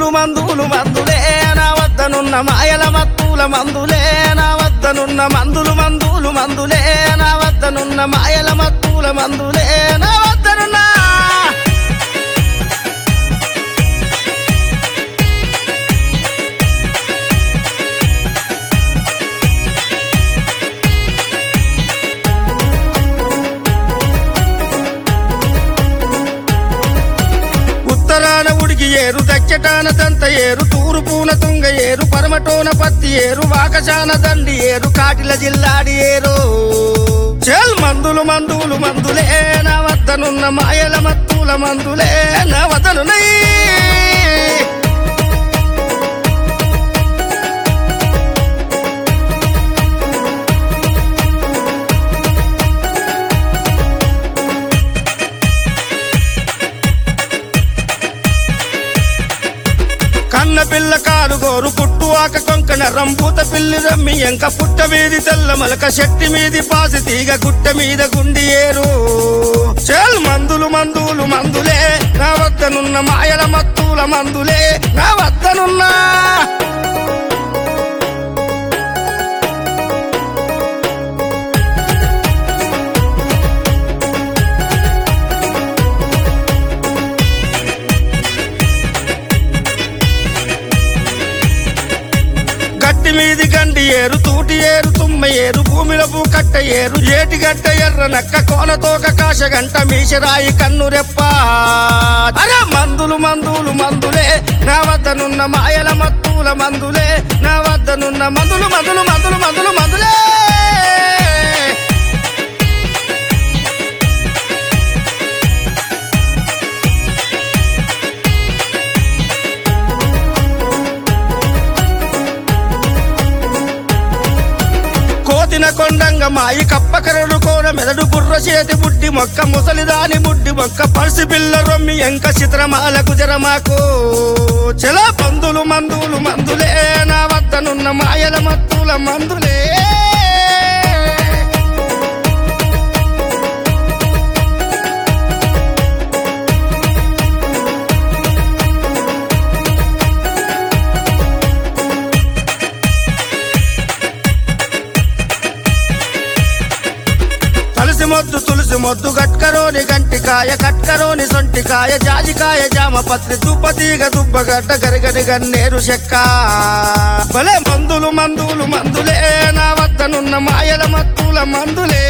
మందులు మందులు మందులే నా వద్దనున్న మాయల మత్తుల మందులే నా వద్దనున్న మందులు మందులు మందులే నా వద్దనున్న మాయల మత్తుల మందులే నా వద్దనున్న ఉత్తరాన ఉడికి ఏరు దచ్చటాన దంత ఏరు తూర్పున తుంగ ఏరు పరమటోన పత్తి ఏరు వాకశాన దండి ఏరు కాటిల జిల్లాడి ఏరు చెల్ మందులు మందులు మందులే నా వద్దనున్న మాయల మత్తుల మందులే నా వద్దనున్నై కన్న పిల్ల కారుగోరు పుట్టువాక కొంకణ రంపూత పిల్లి రమ్మి ఎంక పుట్ట మీది తెల్ల మలక శెట్టి మీది పాసి తీగ గుట్ట మీద గుండి ఏరు చెల్ మందులు మందులు మందులే నా వద్దనున్న మాయల మత్తుల మందులే నా వద్దనున్నా గట్టి మీది గండి ఏరు తూటి ఏరు తుమ్మ ఏరు భూమిలో భూ కట్ట ఏరు ఏటి గట్ట ఎర్ర నక్క కోనతోక కాశ గంట మీషరాయి కన్ను రెప్ప అరే మందులు మందులు మందులే నా వద్దనున్న మాయల మత్తుల మందులే నా వద్దనున్న మందులు మందులు మందులు మందులు మందులే కోతిన కొండంగ మాయి కప్పకరడు కోన మెదడు బుర్ర చేతి బుడ్డి మొక్క ముసలిదాని బుడ్డి మొక్క పర్సి పిల్ల రొమ్మి ఎంక చిత్రమాల గుజరమాకు చెల పందులు మందులు మందులే నా వద్దనున్న మాయల మత్తుల మందులే తులసి మొద్దు తులసి మొద్దు గట్కరోని గంటికాయ కట్కరోని సొంటికాయ జాజికాయ జామ పత్రి దుప్పతీగ దుబ్బగడ్డ గరిగడి గన్నేరు చెక్క భలే మందులు మందులు మందులే నా వద్దనున్న మాయల మత్తుల మందులే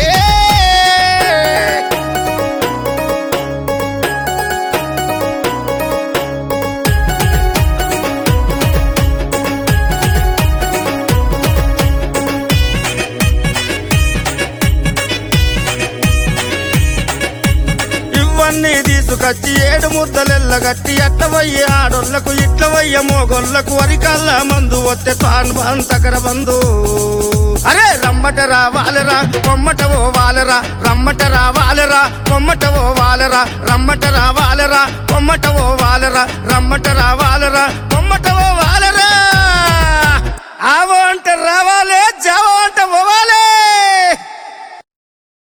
ఇవన్నీ తీసుకొచ్చి ఏడు ముద్దలెల్ల గట్టి ఎట్టవయ్యే ఆడోళ్లకు ఇట్లవయ్య మోగోళ్లకు వరికల్ల మందు వస్తే తాను అంతకర బందు అరే రమ్మట రావాలరా కొమ్మట ఓ వాలరా రమ్మట రావాలరా కొమ్మట ఓ వాలరా రమ్మట రావాలరా కొమ్మట ఓ వాలరా రమ్మట రావాలరా కొమ్మట ఓ వాలరా ఆవో అంటే రావాలే జావో అంటే పోవాలే